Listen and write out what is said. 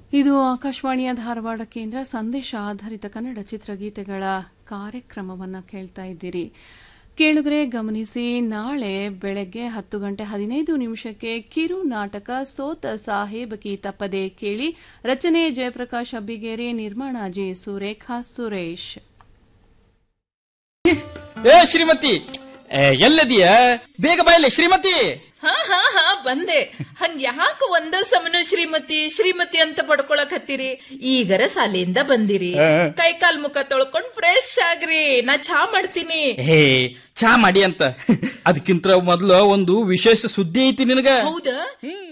ಇದು ಆಕಾಶವಾಣಿಯ ಧಾರವಾಡ ಕೇಂದ್ರ ಸಂದೇಶ ಆಧಾರಿತ ಕನ್ನಡ ಚಿತ್ರಗೀತೆಗಳ ಕಾರ್ಯಕ್ರಮವನ್ನು ಕೇಳ್ತಾ ಇದ್ದೀರಿ ಕೇಳುಗರೆ ಗಮನಿಸಿ ನಾಳೆ ಬೆಳಗ್ಗೆ ಹತ್ತು ಗಂಟೆ ಹದಿನೈದು ನಿಮಿಷಕ್ಕೆ ಕಿರು ನಾಟಕ ಸೋತ ಸಾಹೇಬ್ ಕಿ ತಪ್ಪದೆ ಕೇಳಿ ರಚನೆ ಜಯಪ್ರಕಾಶ್ ಅಬ್ಬಿಗೇರಿ ನಿರ್ಮಾಣ ಜೆ ಸುರೇಖಾ ಸುರೇಶ್ ಏ ಶ್ರೀಮತಿ ಏ, ಎಲ್ಲದಿಯ ಬೇಗ ಬಾಯ್ಲೆ ಶ್ರೀಮತಿ ಹಾ ಹಾ ಹಾ ಬಂದೆ ಹಂಗ ಯಾಕ ಒಂದ ಸಮನ ಶ್ರೀಮತಿ ಶ್ರೀಮತಿ ಅಂತ ಪಡ್ಕೊಳಕ್ ಹತ್ತೀರಿ ಈಗರ ಶಾಲೆಯಿಂದ ಬಂದಿರಿ ಕೈ ಕಾಲ್ ಮುಖ ತೊಳ್ಕೊಂಡ್ ಫ್ರೆಶ್ ಆಗ್ರಿ ನಾ ಚಾ ಮಾಡ್ತೀನಿ ಹೇ ಚಾ ಮಾಡಿ ಅಂತ ಅದಕ್ಕಿಂತ ಮೊದ್ಲು ಒಂದು ವಿಶೇಷ ಸುದ್ದಿ ಐತಿ ನಿನಗ ಹೌದಾ